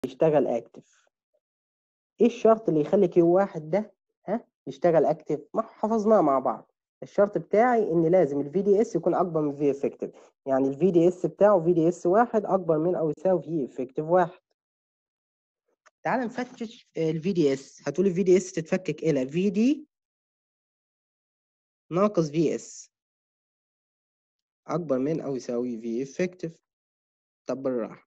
يشتغل اكتف ايه الشرط اللي يخلي كيو واحد ده ها يشتغل اكتف ما حفظناه مع بعض الشرط بتاعي ان لازم الفي دي اس يكون اكبر من في افكتيف يعني الفي دي اس بتاعه في دي اس واحد اكبر من او يساوي في افكتيف واحد تعال نفتش الفي دي اس هتقول الفي دي اس تتفكك الى في دي ناقص في اس اكبر من او يساوي في افكتيف طب بالراحه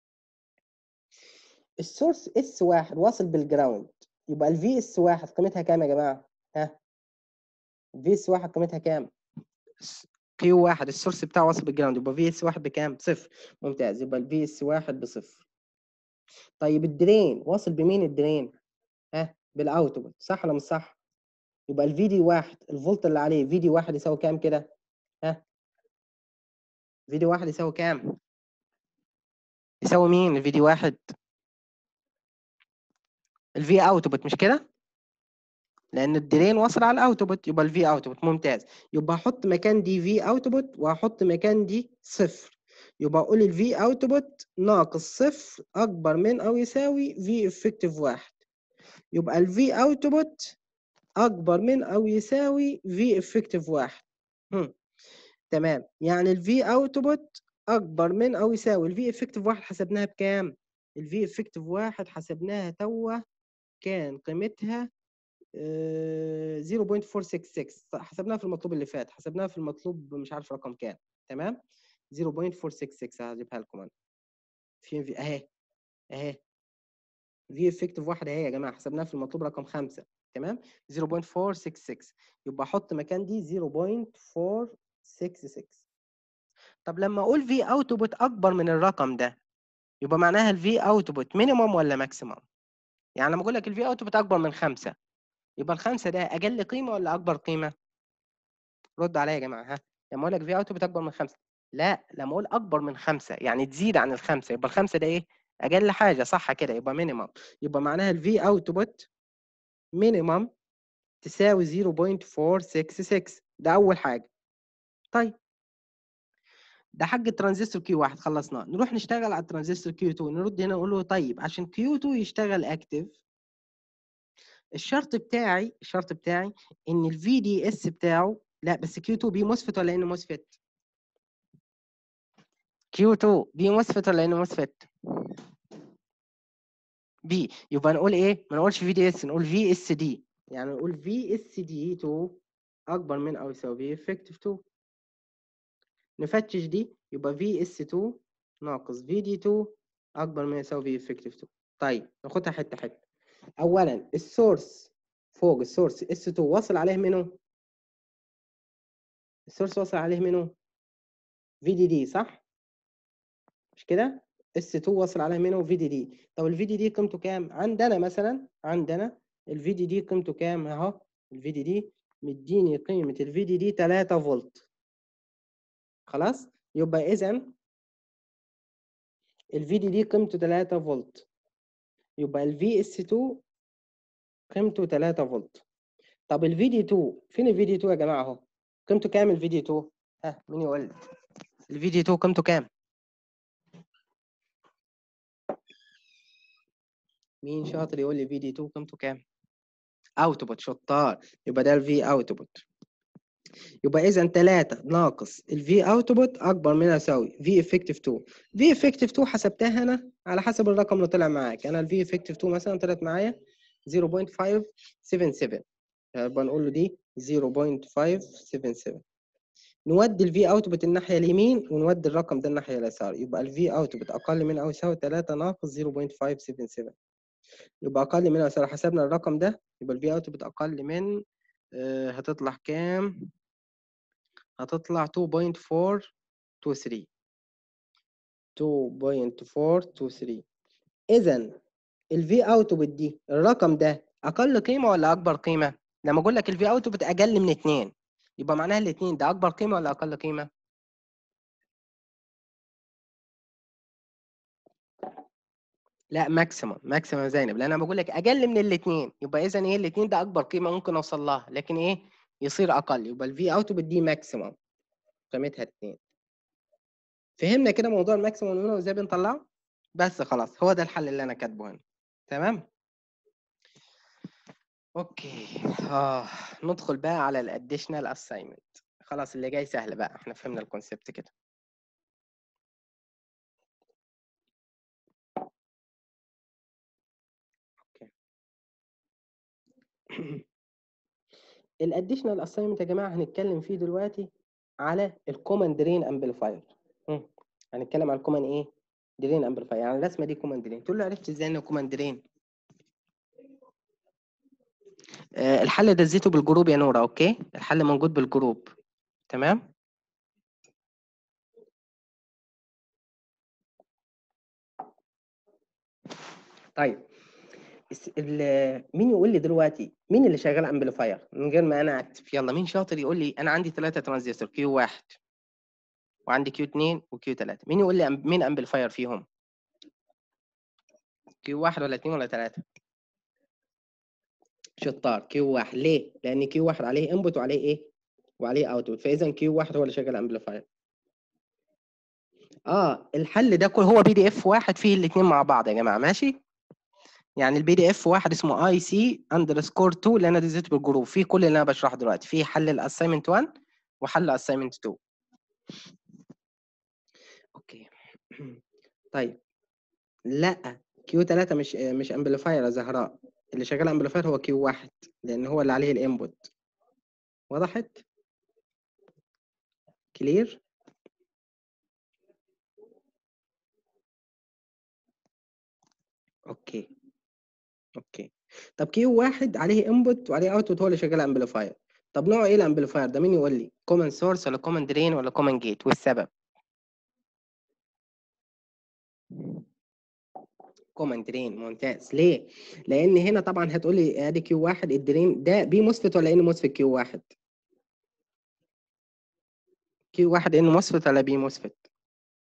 السورس اس واحد واصل بالجراوند يبقى الفي اس واحد قيمتها كام يا جماعه ها في اس واحد قيمتها كام كيو واحد السورس بتاعه واصل بالجراوند يبقى في اس واحد بكام صفر ممتاز يبقى الفي اس واحد بصفر طيب الدرين واصل بمين الدرين ها بالاوتبوت صح ولا مش صح يبقى الفي دي واحد الفولت اللي عليه في دي واحد يساوي كام كده ها في دي واحد يساوي كام يساوي مين الفي دي واحد الفي اوتبوت مش كده لان الدرين واصل على الاوتبوت يبقى الفي اوتبوت ممتاز يبقى احط مكان دي في اوتبوت واحط مكان دي صفر يبقى اقول الفي اوتبوت ناقص صفر اكبر من او يساوي في افكتيف واحد يبقى الفي اوتبوت اكبر من او يساوي في افكتيف واحد هم. تمام يعني الفي اوتبوت اكبر من او يساوي الفي افكتيف واحد حسبناها بكام الفي افكتيف واحد حسبناها توا كان قيمتها 0.466 حسبناها في المطلوب اللي فات حسبناها في المطلوب مش عارف رقم كام تمام 0.466 هجيبها لكم انا فين في اهي اهي في افكتيف واحده اهي يا جماعه حسبناها في المطلوب رقم 5 تمام 0.466 يبقى احط مكان دي 0.466 طب لما اقول في اوتبوت اكبر من الرقم ده يبقى معناها الفي اوتبوت مينيمم ولا ماكسيمم يعني لما اقول لك الفي اوتبوت اكبر من 5 يبقى الخمسه ده اقل قيمه ولا اكبر قيمه رد عليا يا جماعه ها لما اقول لك في اوتبوت اكبر من خمسه لا لما اقول اكبر من خمسه يعني تزيد عن الخمسه يبقى الخمسه ده ايه اقل حاجه صح كده يبقى مينيمم يبقى معناها الفي اوتبوت مينيمم تساوي 0.466 ده اول حاجه طيب ده حق الترانزستور كيو واحد خلصناه نروح نشتغل على الترانزستور كيو 2 نرد هنا نقول له طيب عشان كيو 2 يشتغل اكتف الشرط بتاعي الشرط بتاعي ان الفي دي اس بتاعه لا بس كيو 2 بي موسفت ولا ان موسفت كيو 2 بي موسفت ولا ان موسفت بي يبقى نقول ايه ما نقولش في دي اس نقول في اس دي يعني نقول في اس دي 2 اكبر من او يساوي في افكتيف 2 نفتش دي يبقى في اس 2 ناقص في دي 2 اكبر من يساوي في افكتيف 2 طيب ناخدها حته حته اولا السورس فوق السورس اس 2 وصل عليه منه السورس وصل عليه منه في دي دي صح مش كده اس 2 وصل عليه منه في دي دي طب الفي دي دي قيمته كام عندنا مثلا عندنا الفي دي دي قيمته كام اهو الفي دي دي مديني قيمه الفي دي دي 3 فولت خلاص يبقى اذا الفي دي دي قيمته 3 فولت يبقى الفي اس 2 قيمته 3 فولت طب الفي دي 2 فين الفي دي 2 يا جماعه اهو قيمته كام الفي دي 2 ها مين يقول لي الفي دي 2 قيمته كام مين شاطر يقول لي في دي 2 قيمته كام اوتبوت شطار يبقى ده الفي اوتبوت يبقى اذا 3 ناقص الفي اوتبوت اكبر من يساوي في افكتيف 2 في افكتيف 2 حسبتها انا على حسب الرقم اللي طلع معاك انا الفي افكتيف 2 مثلا طلعت معايا 0.577 يبقى نقول له دي 0.577 نودي الفي اوتبوت الناحيه اليمين ونودي الرقم ده الناحيه اليسار يبقى الفي اوتبوت اقل من او يساوي 3 ناقص 0.577 يبقى اقل من او يساوي حسبنا الرقم ده يبقى الفي اوتبوت اقل من آه هتطلع كام هتطلع 2.423 2.423 اذا الفي اوتبوت دي الرقم ده اقل قيمه ولا اكبر قيمه لما اقول لك الفي اوتبوت اقل من 2 يبقى معناها الاثنين ده اكبر قيمه ولا اقل قيمه لا ماكسيمم ماكسيمم زينب لان انا بقول لك اقل من الاثنين يبقى اذا ايه الاثنين ده اكبر قيمه ممكن اوصل لها لكن ايه يصير اقل يبقى الفي اوتبوت دي ماكسيمم قيمتها 2 فهمنا كده موضوع الماكسيمم هنا وازاي بنطلعه بس خلاص هو ده الحل اللي انا كاتبه هنا تمام اوكي اه ندخل بقى على الاديشنال اساينمنت خلاص اللي جاي سهل بقى احنا فهمنا الكونسبت كده اوكي الاديشنال اساينمنت يا جماعه هنتكلم فيه دلوقتي على الكومن درين امبليفاير هنتكلم على الكومن ايه درين امبليفاير يعني الرسمه دي كومن درين تقول له عرفت ازاي انه كومن درين آه الحل ده اديته بالجروب يا نورا اوكي الحل موجود بالجروب تمام طيب الس- ال- مين يقول لي دلوقتي مين اللي شغال امبليفاير من غير ما انا اكتب يلا مين شاطر يقول لي انا عندي ثلاثة ترانزستور كيو واحد وعندي كيو 2 وكيو 3 مين يقول لي أم- مين امبليفاير فيهم كيو واحد ولا اتنين ولا تلاتة شطار كيو واحد ليه لان كيو واحد عليه انبوت وعليه ايه وعليه اوتبوت فاذا كيو واحد هو اللي شغال امبليفاير اه الحل ده كل هو بي دي اف واحد فيه الاثنين مع بعض يا جماعه ماشي يعني البي دي اف واحد اسمه اي سي اندرسكور 2 اللي انا دزيته بالجروب فيه كل اللي انا بشرحه دلوقتي فيه حل الاساينمنت 1 وحل الاساينمنت 2 اوكي طيب لا كيو 3 مش مش امبليفاير يا زهراء اللي شغال امبليفاير هو كيو 1 لان هو اللي عليه الانبوت وضحت كلير اوكي اوكي طب كيو واحد عليه انبوت وعليه اوتبوت هو اللي شغال امبليفاير طب نوعه ايه الامبليفاير ده مين يقول لي كومن سورس ولا كومن درين ولا كومن جيت والسبب كومن درين ممتاز ليه لان هنا طبعا هتقول لي ادي كيو واحد الدرين ده بي موسفيت ولا ان موسفيت كيو واحد كيو واحد ان موسفيت ولا بي موسفيت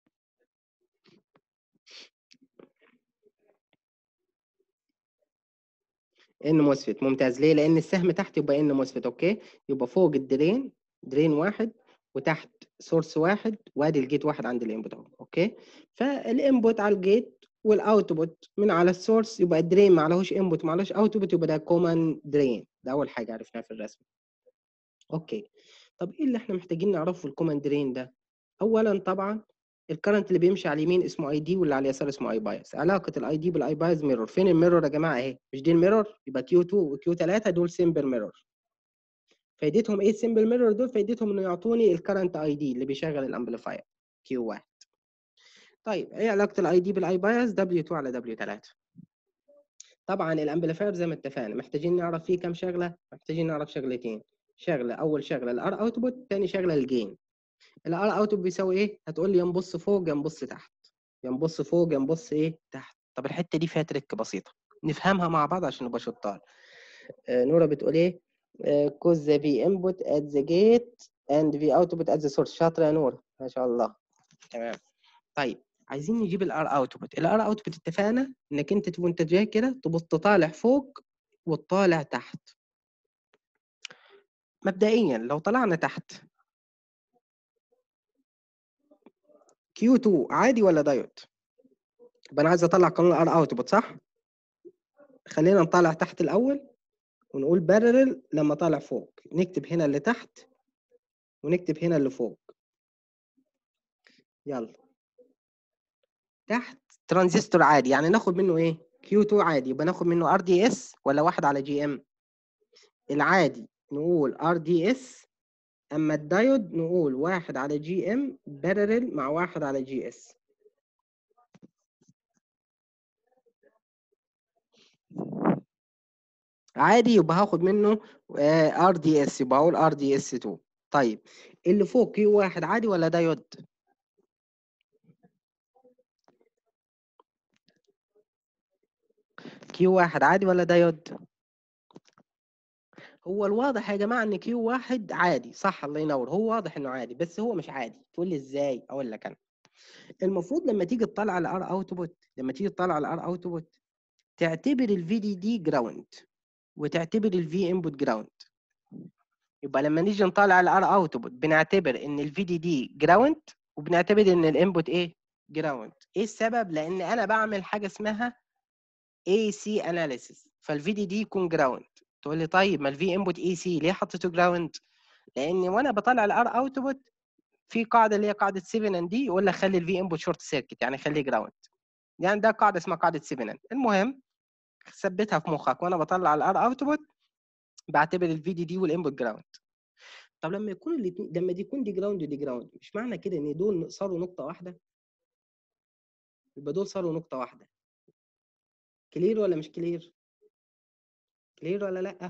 ان موسفيت ممتاز ليه لان السهم تحت يبقى ان موسفيت اوكي يبقى فوق الدرين درين واحد وتحت سورس واحد وادي الجيت واحد عند الانبوت اهو اوكي فالانبوت على الجيت والاوتبوت من على السورس يبقى الدرين ما عليهوش انبوت ما عليهوش اوتبوت يبقى ده كومن درين ده اول حاجه عرفناها في الرسم اوكي طب ايه اللي احنا محتاجين نعرفه في الكومن درين ده اولا طبعا الكرنت اللي بيمشي على اليمين اسمه اي دي واللي على اليسار اسمه اي بايس علاقه الاي دي بالاي بايس ميرور فين الميرور يا جماعه اهي مش دي الميرور يبقى كيو 2 وكيو 3 دول سمبل ميرور فايدتهم ايه السمبل ميرور دول فايدتهم انه يعطوني الكرنت اي دي اللي بيشغل الامبليفاير كيو 1 طيب ايه علاقه الاي دي بالاي بايس دبليو 2 على دبليو 3 طبعا الامبليفاير زي ما اتفقنا محتاجين نعرف فيه كام شغله محتاجين نعرف شغلتين شغله اول شغله الار اوتبوت ثاني شغله الجين الار اوتبوت بيساوي ايه هتقول لي ينبص فوق ينبص تحت ينبص فوق ينبص ايه تحت طب الحته دي فيها تريك بسيطه نفهمها مع بعض عشان نبقى شطار آه نورا بتقول ايه كوز ذا في انبوت ات ذا جيت اند في اوتبوت ات ذا سورس شاطره يا نورا ما شاء الله تمام طيب عايزين نجيب الار اوتبوت الار اوتبوت اتفقنا انك انت وانت جاي كده تبص طالع فوق وتطالع تحت مبدئيا لو طلعنا تحت كيو 2 عادي ولا دايود يبقى انا عايز اطلع قانون الار اوتبوت صح خلينا نطلع تحت الاول ونقول بارلل لما طالع فوق نكتب هنا اللي تحت ونكتب هنا اللي فوق يلا تحت ترانزستور عادي يعني ناخد منه ايه كيو 2 عادي يبقى ناخد منه ار دي اس ولا واحد على جي ام العادي نقول ار دي اس اما الدايود نقول واحد على جي ام بارلل مع واحد على جي اس عادي يبقى هاخد منه ار دي اس يبقى اقول ار دي اس 2 طيب اللي فوق كيو واحد عادي ولا دايود كيو واحد عادي ولا دايود هو الواضح يا جماعه ان كيو واحد عادي صح الله ينور هو واضح انه عادي بس هو مش عادي تقول لي ازاي اقول لك انا المفروض لما تيجي تطلع على ار اوتبوت لما تيجي تطلع على ار اوتبوت تعتبر الفي دي دي جراوند وتعتبر الفي انبوت جراوند يبقى لما نيجي نطلع على ار اوتبوت بنعتبر ان الفي دي دي جراوند وبنعتبر ان الانبوت ايه جراوند ايه السبب لان انا بعمل حاجه اسمها اي سي اناليسيس فالفي دي دي يكون جراوند تقول لي طيب ما الفي انبوت اي سي ليه حطيته جراوند لان وانا بطلع الار اوتبوت في قاعده اللي هي قاعده 7 ان دي يقول لك خلي الفي انبوت شورت سيركت يعني خليه جراوند يعني ده قاعده اسمها قاعده 7 ان المهم ثبتها في مخك وانا بطلع الار اوتبوت بعتبر الفي دي دي والانبوت جراوند طب لما يكون الاثنين لما دي يكون دي جراوند ودي جراوند مش معنى كده ان دول صاروا نقطه واحده يبقى دول صاروا نقطه واحده كلير ولا مش كلير كلير ولا لا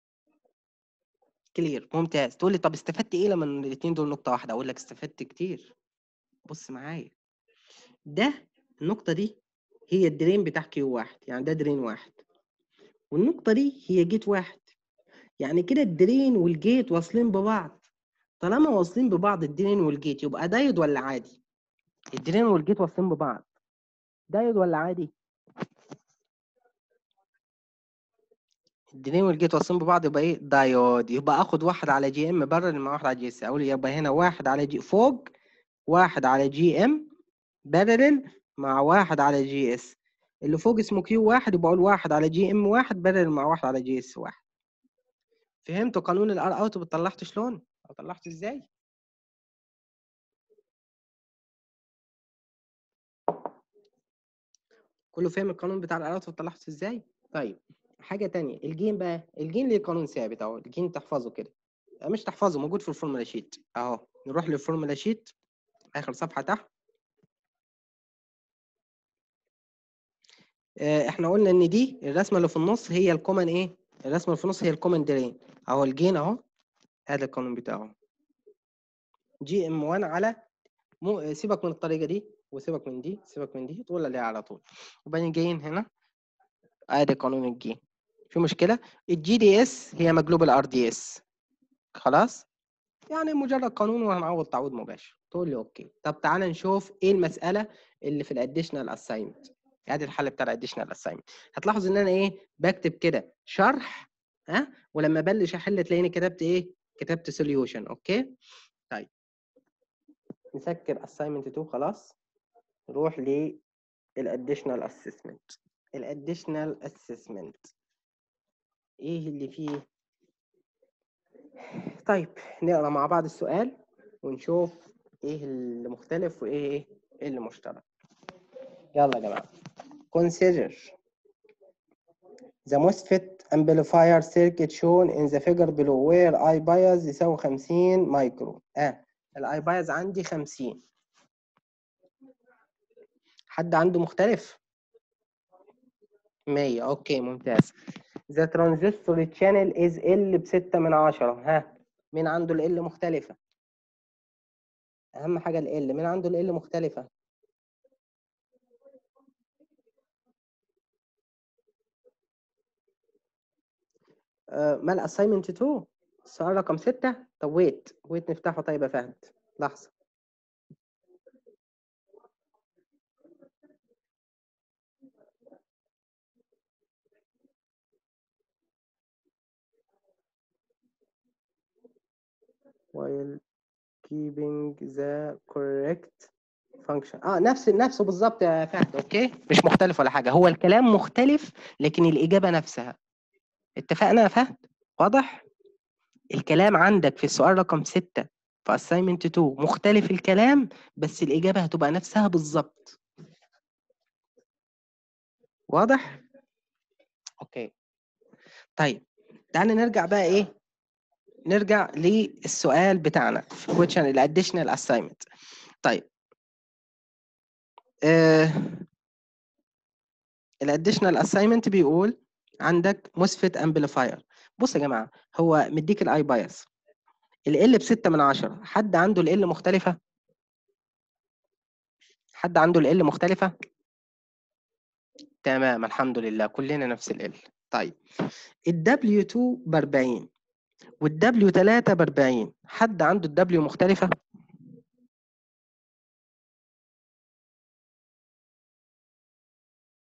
كلير ممتاز تقول لي طب استفدت ايه لما الاثنين دول نقطه واحده اقول لك استفدت كتير بص معايا ده النقطه دي هي الدرين بتاع كيو واحد يعني ده درين واحد والنقطه دي هي جيت واحد يعني كده الدرين والجيت واصلين ببعض طالما واصلين ببعض الدرين والجيت يبقى دايود ولا عادي الدرين والجيت واصلين ببعض دايود ولا عادي الدرين والجيت واصلين ببعض يبقى ايه دايود يبقى اخد واحد على جي ام بارل مع واحد على جي اس اقول يبقى هنا واحد على جي فوق واحد على جي ام بارل مع واحد على جي اس اللي فوق اسمه كيو واحد يبقى اقول واحد على جي ام واحد بارل مع واحد على جي اس واحد فهمتوا قانون الار اوت طلعته شلون او طلعته ازاي كله فاهم القانون بتاع الار اوت طلعته ازاي طيب حاجه تانية الجين بقى الجين ليه قانون ثابت اهو الجين تحفظه كده مش تحفظه موجود في الفورمولا شيت اهو نروح للفورمولا شيت اخر صفحه تحت احنا قلنا ان دي الرسمه اللي في النص هي الكومن ايه الرسمه اللي في النص هي الكومن درين اهو الجين اهو هذا القانون بتاعه جي ام 1 على مو سيبك من الطريقه دي وسيبك من دي سيبك من دي تقول عليها على طول وبعدين جايين هنا ادي قانون الجين في مشكله الجي دي اس هي مقلوب الار دي اس خلاص يعني مجرد قانون وهنعوض تعويض مباشر تقول لي اوكي طب تعالى نشوف ايه المساله اللي في الاديشنال اساينمنت ادي الحل بتاع الاديشنال اساينمنت هتلاحظ ان انا ايه بكتب كده شرح ها ولما بلش احل تلاقيني كتبت ايه كتبت سوليوشن اوكي طيب نسكر اساينمنت 2 خلاص نروح للاديشنال اسسمنت الاديشنال اسسمنت ايه اللي فيه طيب نقرا مع بعض السؤال ونشوف ايه اللي مختلف وايه ايه اللي مشترك يلا يا جماعه consider the MOSFET amplifier circuit shown in the figure below where I bias يساوي 50 مايكرو اه الاي بايز عندي 50 حد عنده مختلف 100 اوكي ممتاز the transistor channel is L بستة من عشرة ها مين عنده ال L مختلفة أهم حاجة ال L مين عنده ال L مختلفة آه ما الاساينمنت 2 السؤال رقم 6 طب ويت ويت نفتحه طيب يا فهد لحظة while keeping the correct function اه نفس نفسه بالظبط يا فهد اوكي مش مختلف ولا حاجه هو الكلام مختلف لكن الاجابه نفسها اتفقنا يا فهد واضح الكلام عندك في السؤال رقم 6 في assignment 2 مختلف الكلام بس الاجابه هتبقى نفسها بالظبط واضح اوكي طيب تعالى نرجع بقى ايه نرجع للسؤال بتاعنا في question الاديشنال assignment طيب آه الاديشنال assignment بيقول عندك موسفيت امبليفاير بص يا جماعه هو مديك الاي بايس ال ب 6 من 10 حد عنده ال مختلفه حد عنده ال مختلفه تمام الحمد لله كلنا نفس ال طيب ال W2 ب 40 والدبليو 3 ب 40 حد عنده الدبليو مختلفة؟